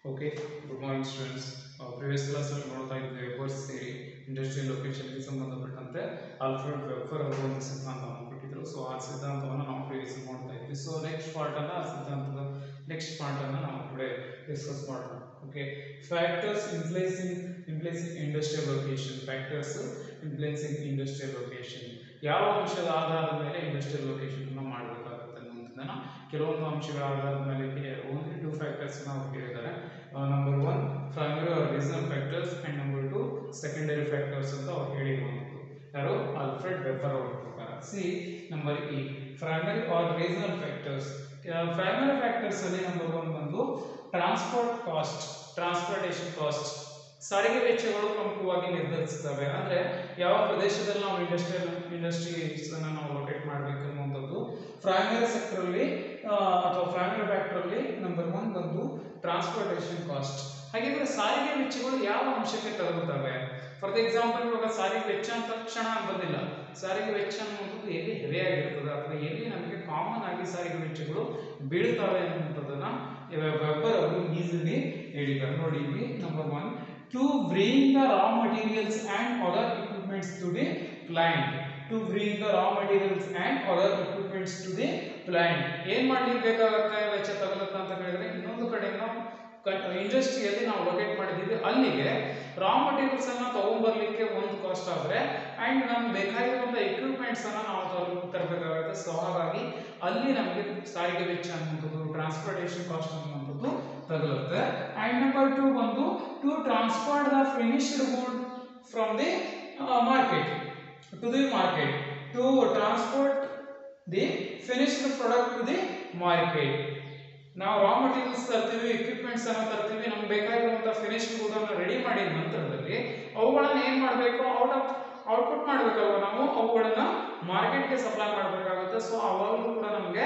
okay good morning students previous ಕ್ಲಾಸಲ್ಲಿ ನೋಡ್ತಾ ಇದ್ವಿ ವೆಬರ್ಸ್ ಸೇರಿ ಇಂಡಸ್ಟ್ರಿಯಲ್ ಲೊಕೇಶನ್ಗೆ ಸಂಬಂಧಪಟ್ಟಂತೆ ಆಲ್ಫ್ರೆಡ್ ವೆಬ್ಬರ್ ಅವರು ಒಂದು ಸಿದ್ಧಾಂತವನ್ನು ಕೊಟ್ಟಿದ್ದರು ಸೊ ಆ ಸಿದ್ಧಾಂತವನ್ನು ನಾವು ಪ್ರಿವಿಯಸ್ ನೋಡ್ತಾ ಇದ್ವಿ ಸೊ ನೆಕ್ಸ್ಟ್ ಪಾರ್ಟನ್ನು ಆ ಸಿದ್ಧಾಂತದ ನೆಕ್ಸ್ಟ್ ಪಾರ್ಟನ್ನು ನಾವು ಟುಡೇ ಡಿಸ್ಕಸ್ ಮಾಡೋಣ okay factors influencing influencing industrial location factors influencing industrial location ಯಾವ ಅಂಶದ ಆಧಾರದ ಮೇಲೆ ಇಂಡಸ್ಟ್ರಿಯಲ್ ಲೊಕೇಶನ್ ಮಾಡಬೇಕಾಗುತ್ತೆ ಅನ್ನುವಂಥದ್ದನ್ನು ಕೆಲವೊಂದು ಅಂಶಗಳ ಆಧಾರದ ಮೇಲೆ ಓನ್ಲಿ ಟೂ ಫ್ಯಾಕ್ಟರ್ಸ್ ನಾವು ಹೇಳಿದ್ದಾರೆ number one primary or regional factors and number two secondary factors ಅಂತ ಅವ್ರು ಹೇಳಿರುವಂಥದ್ದು ಯಾರು ಆಲ್ಫ್ರೆಡ್ ವೆಬ್ಬರ್ ಅವರ ಪ್ರಕಾರ ಸಿ ನಂಬರ್ ಇ primary or regional factors primary factors ಅಲ್ಲಿ ನಂಬರ್ ಒನ್ ಬಂದು ಟ್ರಾನ್ಸ್ಪೋರ್ಟ್ ಕಾಸ್ಟ್ ಟ್ರಾನ್ಸ್ಪೋರ್ಟೇಷನ್ ಕಾಸ್ಟ್ ಸಾರಿಗೆ ವೆಚ್ಚಗಳು ಪ್ರಮುಖವಾಗಿ ನಿರ್ಧರಿಸ್ತವೆ ಅಂದ್ರೆ ಯಾವ ಪ್ರದೇಶದಲ್ಲಿ ನಾವು ಇಂಡಸ್ಟ್ರಿಯಲ್ ಇಂಡಸ್ಟ್ರೀಸ್ ಅನ್ನ ನಾವು ಲೊಕೇಟ್ ಮಾಡಬೇಕು ಅನ್ನುವಂಥದ್ದು ಪ್ರೈಮರಿ ಸೆಕ್ಟರ್ ಅಲ್ಲಿ ಆ, ಅಥವಾ ಪ್ರೈಮರಿ ಫ್ಯಾಕ್ಟರ್ ಅಲ್ಲಿ ನಂಬರ್ ಒನ್ ಬಂದು ಟ್ರಾನ್ಸ್ಪೋರ್ಟೇಷನ್ ಕಾಸ್ಟ್ ಹಾಗಿದ್ರೆ ಸಾರಿಗೆ ವೆಚ್ಚಗಳು ಯಾವ ಅಂಶಕ್ಕೆ ತಗುಲ್ತವೆ ಫಾರ್ ಎಕ್ಸಾಂಪಲ್ ಇವಾಗ ಸಾರಿಗೆ ವೆಚ್ಚ ಅಂತ ತಕ್ಷಣ ಬಂದಿಲ್ಲ ಸಾರಿಗೆ ವೆಚ್ಚ ಅನ್ನುವಂಥದ್ದು ಎಲ್ಲಿ ಹೆವಿ ಆಗಿರ್ತದೆ ಅಥವಾ ಎಲ್ಲಿ ನಮಗೆ ಕಾಮನ್ ಆಗಿ ಸಾರಿಗೆ ವೆಚ್ಚಗಳು ಬೀಳ್ತವೆ ಅನ್ನುವಂಥದ್ದನ್ನ ವೆಬ್ಬರ್ ಅವರು ಈಸಿಲಿ ಹೇಳಿದ್ದಾರೆ ನೋಡಿ ಇಲ್ಲಿ number one to bring the raw materials and other equipments to the plant to bring the raw materials and other equipments to the plant ಏನ್ ಮಾಡ್ಲಿಕ್ಕೆ ಬೇಕಾಗುತ್ತೆ ವೆಚ್ಚ ತಗಲುತ್ತೆ ಅಂತ ಹೇಳಿದ್ರೆ ಇನ್ನೊಂದು ಕಡೆ ನಾವು ಇಂಡಸ್ಟ್ರಿಯಲ್ಲಿ ನಾವು ಲೊಕೇಟ್ ಮಾಡಿದ್ದೀವಿ ಅಲ್ಲಿಗೆ ರಾ ಮಟೀರಿಯಲ್ಸ್ ಅನ್ನ ತಗೊಂಡ್ಬರ್ಲಿಕ್ಕೆ ಒಂದು ಕಾಸ್ಟ್ ಆದ್ರೆ ಅಂಡ್ ನಮ್ಗೆ ಬೇಕಾಗಿರುವಂತ ಎಕ್ವಿಪ್ಮೆಂಟ್ಸ್ ಅನ್ನ ನಾವು ತರ್- ತರಬೇಕಾಗುತ್ತೆ ಸೊ ಹಾಗಾಗಿ ಅಲ್ಲಿ ನಮಗೆ ಸಾರಿಗೆ ವೆಚ್ಚ ಅನ್ನುವಂಥದ್ದು ಟ್ರಾನ್ಸ್ಪೋರ್ಟೇಷನ್ ಕಾಸ್ಟ್ ಅನ್ನುವಂಥದ್ದು ತಗಲುತ್ತೆ ಅಂಡ್ ನಂಬರ್ ಟು ಬಂದು to transport the finished good from the market to the market to transport the finished product to the market ನಾವು ರಾ ಮಟೀರಿಯಲ್ಸ್ ತರ್ತೀವಿ ಎಕ್ವಿಪ್ಮೆಂಟ್ಸ್ ಅನ್ನ ತರ್ತೀವಿ ನಮ್ಗೆ ಬೇಕಾಗಿರುವಂತ ಫಿನಿಶ್ಡ್ ಗುಡ್ ಅನ್ನ ರೆಡಿ ಮಾಡಿದ ನಂತರದಲ್ಲಿ ಅವುಗಳನ್ನ ಏನ್ ಮಾಡಬೇಕು ಔಟ್ ಆಫ್ ಔಟ್ಪುಟ್ ಮಾಡಬೇಕಲ್ವ ನಾವು ಅವುಗಳನ್ನ ಮಾರ್ಕೆಟ್ಗೆ ಸಪ್ಲೈ ಮಾಡಬೇಕಾಗುತ್ತೆ ಸೊ ಅವಾಗಲೂ ಕೂಡ ನಮಗೆ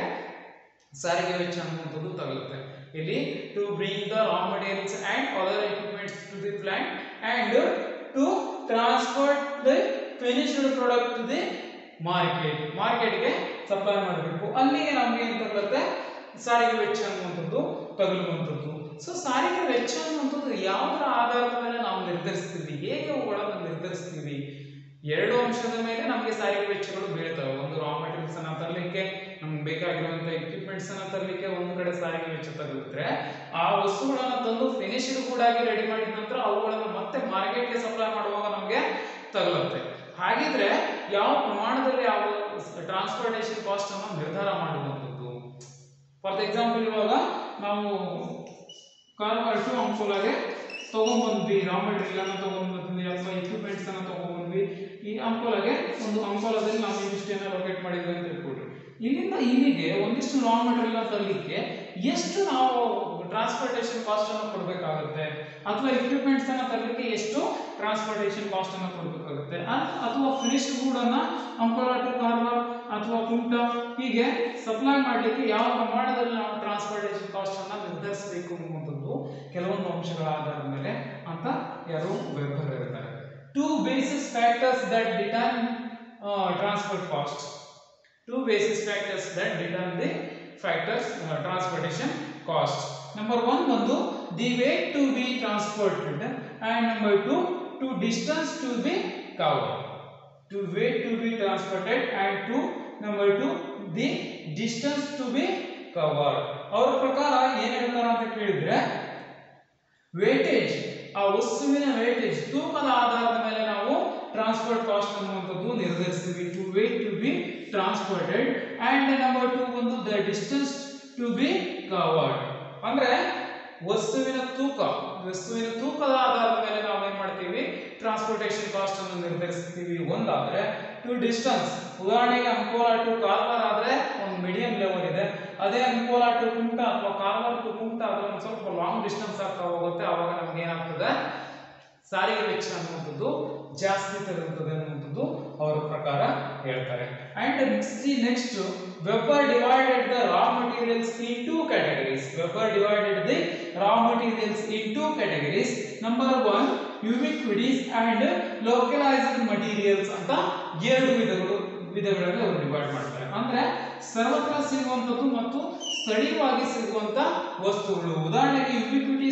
ಸಾರಿಗೆ ವೆಚ್ಚ ಅನ್ನುವಂಥದ್ದು ತಗಲುತ್ತೆ ಇಲ್ಲಿ to bring the raw materials and other equipments to the plant and to transport the finished product to the market ಮಾರ್ಕೆಟ್ಗೆ ಸಪ್ಲೈ ಮಾಡಬೇಕು ಅಲ್ಲಿಗೆ ನಮಗೆ ಏನು ತಗಲುತ್ತೆ ಸಾರಿಗೆ ವೆಚ್ಚ ಅನ್ನುವಂಥದ್ದು ತಗಲುವಂಥದ್ದು ಸೊ ಸಾರಿಗೆ ವೆಚ್ಚ ಅನ್ನುವಂಥದ್ದು ಯಾವುದರ ಆಧಾರದ ಮೇಲೆ ನಾವು ನಿರ್ಧರಿಸ್ತೀವಿ ಹೇಗೆ ಅವುಗಳನ್ನು ನಿರ್ಧರಿಸ್ತೀವಿ ಎರಡು ಅಂಶದ ಮೇಲೆ ನಮಗೆ ಸಾರಿಗೆ ವೆಚ್ಚಗಳು ಬೀಳ್ತವೆ ಒಂದು ರಾ ಮಟೀರಿಯಲ್ಸ್ ಅನ್ನ ತರಲಿಕ್ಕೆ ನಮ್ಗೆ ಬೇಕಾಗಿರುವಂತ ಎಕ್ವಿಪ್ಮೆಂಟ್ಸ್ ಅನ್ನ ತರಲಿಕ್ಕೆ ಒಂದು ಕಡೆ ಸಾರಿಗೆ ವೆಚ್ಚ ತಗಲಿದ್ರೆ ಆ ವಸ್ತುಗಳನ್ನ ತಂದು ಫಿನಿಶ್ಡ್ ಕೂಡ ಆಗಿ ರೆಡಿ ಮಾಡಿದ ನಂತರ ಅವುಗಳನ್ನ ಮತ್ತೆ ಮಾರ್ಕೆಟ್ಗೆ ಸಪ್ಲೈ ಮಾಡುವಾಗ ನಮಗೆ ತಗಲುತ್ತೆ ಹಾಗಿದ್ರೆ ಯಾವ ಪ್ರಮಾಣದಲ್ಲಿ ಯಾವ ಟ್ರಾನ್ಸ್ಪೋರ್ಟೇಷನ್ ಕಾಸ್ಟ್ ಅನ್ನು ನಿರ್ಧಾರ ಮಾಡುವಂಥದ್ದು ಫಾರ್ ಎಕ್ಸಾಂಪಲ್ ಇವಾಗ ನಾವು ಕಾರವಾರ ಟು ಅಂಕೋಲಾಗೆ ತಗೊಂಡ್ಬಂದ್ವಿ ರಾ ಮೆಟೀರಿಯಲ್ ಅನ್ನ ತಗೊಂಡ್ಬಂದ್ವಿ ಅಥವಾ ಎಕ್ವಿಪ್ಮೆಂಟ್ಸ್ ಅನ್ನ ತಗೊಂಡ್ಬಂದ್ವಿ ಈ ಅಂಕೋಲಾಗೆ ಒಂದು ಅಂಕೋಲಾದಲ್ಲಿ ನಾವು ಇಂಡಸ್ಟ್ರಿಯನ್ನ ಲೊಕೇಟ್ ಮಾಡಿದ್ವಿ ಅಂತ ಇಟ್ಕೊಳ್ರಿ ಇಲ್ಲಿಂದ ಇಲ್ಲಿಗೆ ಒಂದಿಷ್ಟು ರಾ ಮೆಟೀರಿಯಲ್ ತರಲಿಕ್ಕೆ ಎಷ್ಟು ನಾವು ಟ್ರಾನ್ಸ್ಪೋರ್ಟೇಷನ್ ಕಾಸ್ಟ್ ಅನ್ನು ಕೊಡಬೇಕಾಗುತ್ತೆ ಅಥವಾ ಎಕ್ವಿಪ್ಮೆಂಟ್ಸ್ ಅನ್ನ ತರಲಿಕ್ಕೆ ಎಷ್ಟು ಟ್ರಾನ್ಸ್ಪೋರ್ಟೇಷನ್ ಕಾಸ್ಟ್ ಅನ್ನು ಕೊಡಬೇಕಾಗುತ್ತೆ ಅಥವಾ ಫಿನಿಶ್ಡ್ ಗೂಡ್ ಅನ್ನ ಅಂಕೋಲಾ ಟು ಕಾರವಾರ ಅಥವಾ ಕುಮಟಾ ಹೀಗೆ ಸಪ್ಲೈ ಮಾಡಲಿಕ್ಕೆ ಯಾವ ಪ್ರಮಾಣದಲ್ಲಿ ನಾವು ಟ್ರಾನ್ಸ್ಪೋರ್ಟೇಷನ್ ಕಾಸ್ಟ್ ಅನ್ನ ನಿರ್ಧರಿಸಬೇಕು ಅನ್ನುವಂಥದ್ದು ಕೆಲವೊಂದು ಅಂಶಗಳ ಆಧಾರದ ಮೇಲೆ ಅಂತ ಯಾರು ವೆಬ್ಬರ್ ಹೇಳ್ತಾರೆ two basis factors that determine transport cost two basis factors that determine the factors uh, transportation cost number one ಬಂದು the weight to be transported and number two to distance to be covered to weight to be transported and to number two the distance to be covered ಅವರ ಪ್ರಕಾರ ಏನ್ ಹೇಳ್ತಾರ ಅಂತ ಕೇಳಿದ್ರೆ weightage ಆ ವಸ್ತುವಿನ weightage ತೂಕದ ಆಧಾರದ ಮೇಲೆ ನಾವು ಟ್ರಾನ್ಸ್ಪೋರ್ಟ್ ಕಾಸ್ಟ್ ಅನ್ನುವಂಥದ್ದು ನಿರ್ಧರಿಸ್ತೀವಿ to weight to be transported and number two ಒಂದು the distance to be covered ಅಂದ್ರೆ ವಸ್ತುವಿನ ತೂಕ ವಸ್ತುವಿನ ತೂಕದ ಆಧಾರದ ಮೇಲೆ ನಾವು ಏನ್ ಮಾಡ್ತೀವಿ ಟ್ರಾನ್ಸ್ಪೋರ್ಟೇಷನ್ ಕಾಸ್ಟ್ ಅನ್ನು ನಿರ್ಧರಿಸ್ತೀವಿ ಒಂದಾದ್ರೆ ಟು ಡಿಸ್ಟೆನ್ಸ್ ಉದಾಹರಣೆಗೆ ಅಂಕೋಲಾ ಟು ಕಾರವಾರ ಆದ್ರೆ ಒಂದು ಮೀಡಿಯಂ ಲೆವೆಲ್ ಇದೆ ಅದೇ ಅಂಕೋಲಾ ಟು ಕುಮಟಾ ಅಥವಾ ಕಾರವಾರ ಟು ಕುಮಟಾ ಆದ್ರೆ ಒಂದು ಸ್ವಲ್ಪ ಲಾಂಗ್ ಡಿಸ್ಟೆನ್ಸ್ ಆಗ್ತಾ ಹೋಗುತ್ತೆ ಅವಾಗ ನಮ್ಗೆ ಏನಾಗ್ತದೆ ಸಾರಿಗೆ ವೆಚ್ಚ ಅನ್ನುವಂಥದ್ದು ಜಾಸ್ತಿ ತರುತ್ತದೆ ಅನ್ನುವಂಥದ್ದು ಅವರ ಪ್ರಕಾರ ಹೇಳ್ತಾರೆ and next next Weber divided the raw materials in two categories Weber divided the raw materials in two categories number one ubiquities and localised materials ಅಂತ ಎರಡು ವಿಧಗಳು ವಿಧಗಳಲ್ಲಿ ಅವರು ಡಿವೈಡ್ ಮಾಡ್ತಾರೆ ಅಂದ್ರೆ ಸರ್ವತ್ರ ಸಿಗುವಂಥದ್ದು ಮತ್ತು ಸ್ಥಳೀಯವಾಗಿ ಸಿಗುವಂತ ವಸ್ತುಗಳು ಉದಾಹರಣೆಗೆ ಯುಬಿಕ್ವಿಟೀಸ್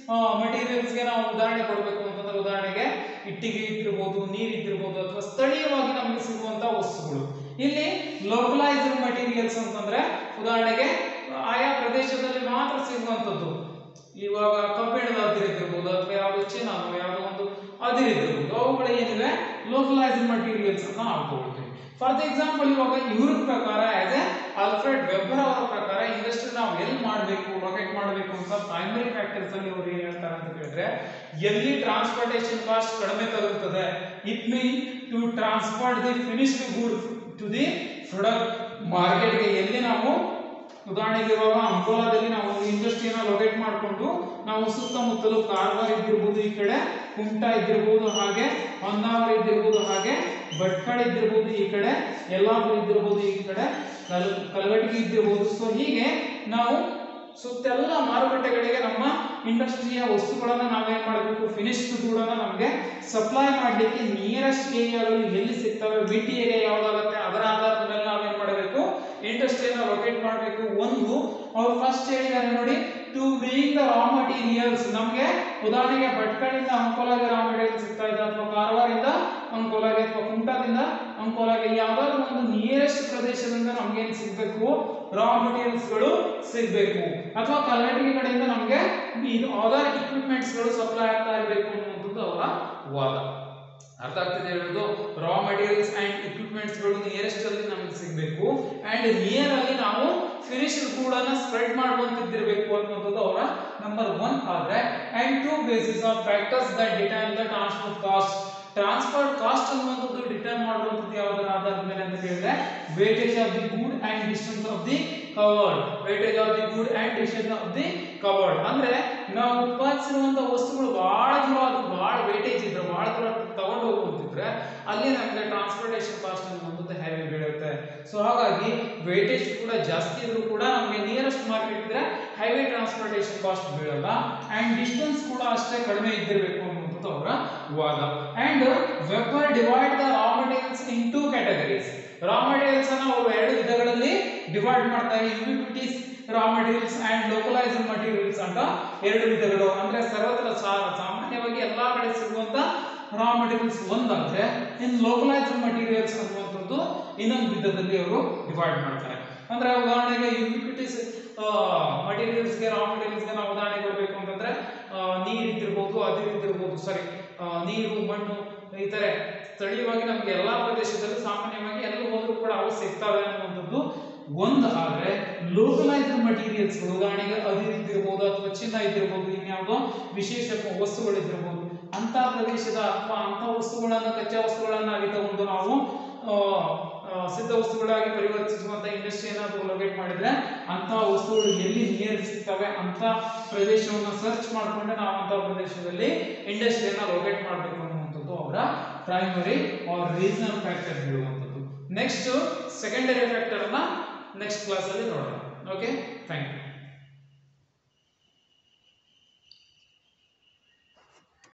ಮಟೀರಿಯಲ್ಸ್ಗೆ ನಾವು ಉದಾಹರಣೆ ಕೊಡಬೇಕು ಅಂತಂದ್ರೆ ಉದಾಹರಣೆಗೆ ಇಟ್ಟಿಗೆ ಇದ್ದಿರ್ಬೋದು ನೀರು ಇದ್ದಿರ್ಬೋದು ಅಥವಾ ಸ್ಥಳೀಯವಾಗಿ ನಮಗೆ ಸಿಗುವಂತಹ ವಸ್ತುಗಳು ಇಲ್ಲಿ ಲೋಕಲೈಸ್ಡ್ ಮಟೀರಿಯಲ್ಸ್ ಅಂತಂದ್ರೆ ಉದಾಹರಣೆಗೆ ಆಯಾ ಪ್ರದೇಶದಲ್ಲಿ ಮಾತ್ರ ಸಿಗುವಂಥದ್ದು ಇವಾಗ ಕಬ್ಬಿಣದ ಅದಿರಿದ್ದಿರ್ಬೋದು ಅಥವಾ ಯಾವುದೋ ಚಿನ್ನನೋ ಯಾವುದೋ ಒಂದು ಅದಿರಿದ್ದಿರ್ಬೋದು ಅವುಗಳು ಏನಿವೆ ಲೋಕಲೈಸ್ಡ್ ಮಟೀರಿಯಲ್ಸ್ ಅಂತ ನಾವು ತಗೊಳ್ತೀವಿ ಫಾರ್ ದ ಎಕ್ಸಾಂಪಲ್ ಇವಾಗ ಇವ್ರ ಪ್ರಕಾರ ಆಸ್ ಎ ಆಲ್ಫ್ರೆಡ್ ವೆಬ್ಬರ್ ಅವರ ಪ್ರಕಾರ ಇಂಡಸ್ಟ್ರಿ ನಾವು ಎಲ್ಲಿ ಮಾಡಬೇಕು ಲೊಕೇಟ್ ಮಾಡಬೇಕು ಅಂತ ಪ್ರೈಮರಿ ಫ್ಯಾಕ್ಟರ್ಸ್ ಅಲ್ಲಿ ಅವ್ರು ಏನ್ ಹೇಳ್ತಾರೆ ಅಂತ ಕೇಳಿದ್ರೆ ಎಲ್ಲಿ ಟ್ರಾನ್ಸ್ಪೋರ್ಟೇಷನ್ ಕಾಸ್ಟ್ ಕಡಿಮೆ ತಗುತ್ತದೆ it mean to transport the finished good to the product ಮಾರ್ಕೆಟ್ಗೆ ಎಲ್ಲಿ ನಾವು ಉದಾಹರಣೆಗೆ ಇವಾಗ ಅಂಕೋಲಾದಲ್ಲಿ ನಾವು ಒಂದು ಇಂಡಸ್ಟ್ರಿಯನ್ನ ಲೊಕೇಟ್ ಮಾಡಿಕೊಂಡು ನಾವು ಸುತ್ತಮುತ್ತಲು ಕಾರವಾರ ಇದ್ದಿರ್ಬೋದು ಈ ಕಡೆ ಕುಮಟಾ ಇದ್ದಿರ್ಬೋದು ಹಾಗೆ ಹೊನ್ನಾವರ ಇದ್ದಿರ್ಬೋದು ಹಾಗೆ ಭಟ್ಕಳ ಇದ್ದಿರ್ಬೋದು ಈ ಕಡೆ ಯಲ್ಲಾಪುರ ಇದ್ದಿರ್ಬೋದು ಈ ಕಡೆ ಕಲ್ ಕಲಗಟ್ಟಿಗೆ ಇದ್ದಿರ್ಬೋದು ಸೊ ಹೀಗೆ ನಾವು ಸುತ್ತೆಲ್ಲ ಮಾರುಕಟ್ಟೆಗಳಿಗೆ ನಮ್ಮ ಇಂಡಸ್ಟ್ರಿಯ ವಸ್ತುಗಳನ್ನ ನಾವೇನ್ ಮಾಡಬೇಕು ಫಿನಿಶ್ಡ್ ಗೂಡನ್ನ ನಮಗೆ ಸಪ್ಲೈ ಮಾಡಲಿಕ್ಕೆ ನಿಯರೆಸ್ಟ್ ಏರಿಯಾಗಳು ಎಲ್ಲಿ ಸಿಗ್ತವೆ ಬಿಟ್ ಏರಿಯಾ ಯಾವ್ದಾಗುತ್ತೆ ಅದರ ಆಧಾರದ ಮೇಲೆ ನಾವೇನ್ ಮಾಡಬೇಕು ಇಂಡಸ್ಟ್ರಿಯನ್ನ ಲೊಕೇಟ್ ಮಾಡಬೇಕು ಒಂದು ಅವ್ರು ಫಸ್ಟ್ ಹೇಳಿದ್ದಾರೆ ನೋಡಿ to bring the raw materials ನಮಗೆ ಉದಾಹರಣೆಗೆ ಭಟ್ಕಳಿಂದ ಅಂಕೋಲಾಗೆ ರಾ ಮಟೀರಿಯಲ್ ಸಿಗ್ತಾ ಇದೆ ಅಥವಾ ಕಾರವಾರಿಂದ ಅಂಕೋಲಾಗೆ ಅಥವಾ ಕುಮಟಾದಿಂದ ಅಂಕೋಲಾಗೆ ಯಾವ್ದಾದ್ರು ಒಂದು ನಿಯರೆಸ್ಟ್ ಪ್ರದೇಶದಿಂದ ನಮ್ಗೆ ಏನ್ ಸಿಗ್ಬೇಕು ರಾ ಮಟೀರಿಯಲ್ಸ್ ಗಳು ಸಿಗ್ಬೇಕು ಅಥವಾ ಕರ್ನಾಟಕ ಕಡೆಯಿಂದ ನಮಗೆ ಇದು ಅದರ್ ಇಕ್ವಿಪ್ಮೆಂಟ್ಸ್ ಗಳು ಸಪ್ಲೈ ಆಗ್ತಾ ಇರಬೇಕು ಅನ್ನುವಂಥದ್ದು ಅವರ ವಾದ ಅರ್ಥ ಆಗ್ತಿದೆ ಹೇಳೋದು ರಾ ಮಟೀರಿಯಲ್ಸ್ ಅಂಡ್ ಇಕ್ವಿಪ್ಮೆಂಟ್ಸ್ ಗಳು ನಿಯರೆಸ್ಟ್ ಅಲ್ಲಿ ನಮಗೆ ಸಿಗಬೇಕು ಅಂಡ್ ನಿಯರ್ ಅಲ್ಲಿ ನಾವು ಫಿನಿಶ್ಡ್ ಗೂಡನ್ನ ಸ್ಪ್ರೆಡ್ ಮಾಡುವಂತಿದ್ದಿರಬೇಕು ಅನ್ನೋದು ಅವರ ನಂಬರ್ ಒನ್ ಆದ್ರೆ and two basis of factors that determine the transport cost transport cost ಅನ್ನುವಂಥದ್ದು ಡಿಟರ್ಮ್ ಮಾಡುವಂಥದ್ದು ಯಾವುದರ ಆಧಾರದ ಮೇಲೆ ಅಂತ ಕೇಳಿದ್ರೆ weightage of the good and distance of the covered weightage of the good and distance of the covered ಅಂದ್ರೆ ನಾವು ಉತ್ಪಾದಿಸಿರುವಂತ ವಸ್ತುಗಳು ಬಹಳ ದೂರ ಅದು ಬಹಳ ವೇಟೇಜ್ ಇದ್ರೆ ಬಹಳ ದೂರ ತಗೊಂಡು ಹೋಗುತ್ತಿದ್ರೆ ಅಲ್ಲಿ ನಮಗೆ ಟ್ರಾನ್ಸ್ಪೋರ್ಟೇಷನ್ ಕಾಸ್ಟ್ ಅನ್ನುವಂಥದ್ದು ಹೆವಿ ಬೀಳುತ್ತೆ ಸೊ ಹಾಗಾಗಿ ವೇಟೇಜ್ ಕೂಡ ಜಾಸ್ತಿ ಇದ್ರೂ ಕೂಡ ನಮಗೆ ನಿಯರೆಸ್ಟ್ ಮಾರ್ಕೆಟ್ ಇದ್ರೆ ಹೈವೇ ಟ್ರಾನ್ಸ್ಪೋರ್ಟೇಷನ್ ಕಾಸ್ಟ್ ಬೀಳಲ್ಲ ಅಂಡ್ ಡಿಸ್ಟೆನ್ಸ್ ಕೂಡ ಅಷ್ಟೇ ಕಡಿಮೆ ಇದ್ದಿರಬೇಕು ಅನ್ನುವಂಥದ್ದು ಅವರ ವಾದ and Weber divide the raw materials in two categories raw materials ಅನ್ನ ಅವರು ಎರಡು ವಿಧಗಳಲ್ಲಿ ಡಿವೈಡ್ ಮಾಡ್ತಾರೆ ubiquities raw materials and localised materials ಅಂತ ಎರಡು ವಿಧಗಳು ಅಂದ್ರೆ ಸರ್ವತ್ರ ಸಾ- ಸಾಮಾನ್ಯವಾಗಿ ಎಲ್ಲಾ ಕಡೆ ಸಿಗುವಂತ ರಾ ಮಟೀರಿಯಲ್ಸ್ ಒಂದಾದ್ರೆ ಇನ್ ಲೋಕಲೈಸ್ಡ್ ಮಟೀರಿಯಲ್ಸ್ ಅನ್ನುವಂಥದ್ದು ಇನ್ನೊಂದು ವಿಧದಲ್ಲಿ ಅವರು ಡಿವೈಡ್ ಮಾಡ್ತಾರೆ ಅಂದ್ರೆ ಉದಾಹರಣೆಗೆ ಯುಬಿಕ್ವಿಟೀಸ್ ಮಟೀರಿಯಲ್ಸ್ಗೆ ರಾ ಮಟೀರಿಯಲ್ಸ್ಗೆ ನಾವು ಉದಾಹರಣೆ ಕೊಡಬೇಕು ಅಂತಂದ್ರೆ ಆ, ನೀರ್ ಇದ್ದಿರ್ಬೋದು ಅದಿರ್ ಇದ್ದಿರ್ಬೋದು ಸಾರಿ ನೀರು ಮಣ್ಣು ಈ ತರ ಸ್ಥಳೀಯವಾಗಿ ನಮ್ಗೆ ಎಲ್ಲಾ ಪ್ರದೇಶದಲ್ಲೂ ಸಾಮಾನ್ಯವಾಗಿ ಎಲ್ಲೂ ಹೋದ್ರೂ ಕೂಡ ಅವು ಸಿಗ್ತವೆ ಅನ್ನುವಂಥದ್ದು ಒಂದು ಆದ್ರೆ ಲೋಕಲೈಸ್ಡ್ ಮಟೀರಿಯಲ್ಸ್ ಉದಾಹರಣೆಗೆ ಅದಿರ್ ಇದ್ದಿರ್ಬೋದು ಅಥವಾ ಚಿನ್ನ ಇದ್ದಿರ್ಬೋದು ಇನ್ಯಾವುದೋ ವಿಶೇಷ ವಸ್ತುಗಳು ಇದ್ದಿರ್ಬೋದು ಅಂತ ಪ್ರದೇಶದ ಅಥವಾ ಅಂತ ವಸ್ತುಗಳನ್ನ ಕಚ್ಚಾ ವಸ್ತುಗಳನ್ನಾಗಿ ತಗೊಂಡು ನಾವು ಆ, ಆ, ಸಿದ್ಧ ವಸ್ತುಗಳಾಗಿ ಪರಿವರ್ತಿಸುವಂತ ಇಂಡಸ್ಟ್ರಿಯನ್ನ ಲೊಕೇಟ್ ಮಾಡಿದ್ರೆ ಅಂತ ವಸ್ತುಗಳು ಎಲ್ಲಿ ನಿಯರ್ ಸಿಗ್ತವೆ ಅಂತ ಪ್ರದೇಶವನ್ನ ಸರ್ಚ್ ಮಾಡ್ಕೊಂಡೆ ನಾವು ಅಂತ ಪ್ರದೇಶದಲ್ಲಿ ಇಂಡಸ್ಟ್ರಿಯನ್ನ ಲೊಕೇಟ್ ಮಾಡಬೇಕು ಅನ್ನುವಂಥದ್ದು ಅವರ ಪ್ರೈಮರಿ ಆರ್ ರೀಸನಲ್ ಫ್ಯಾಕ್ಟರ್ ಹೇಳುವಂಥದ್ದು ನೆಕ್ಸ್ಟ್ ಸೆಕೆಂಡರಿ ಫ್ಯಾಕ್ಟರ್ ಅನ್ನ ನೆಕ್ಸ್ಟ್ ಕ್ಲಾಸ್ ಅಲ್ಲಿ ನೋಡೋಣ ಓಕೆ ಥ್ಯಾಂಕ್ ಯು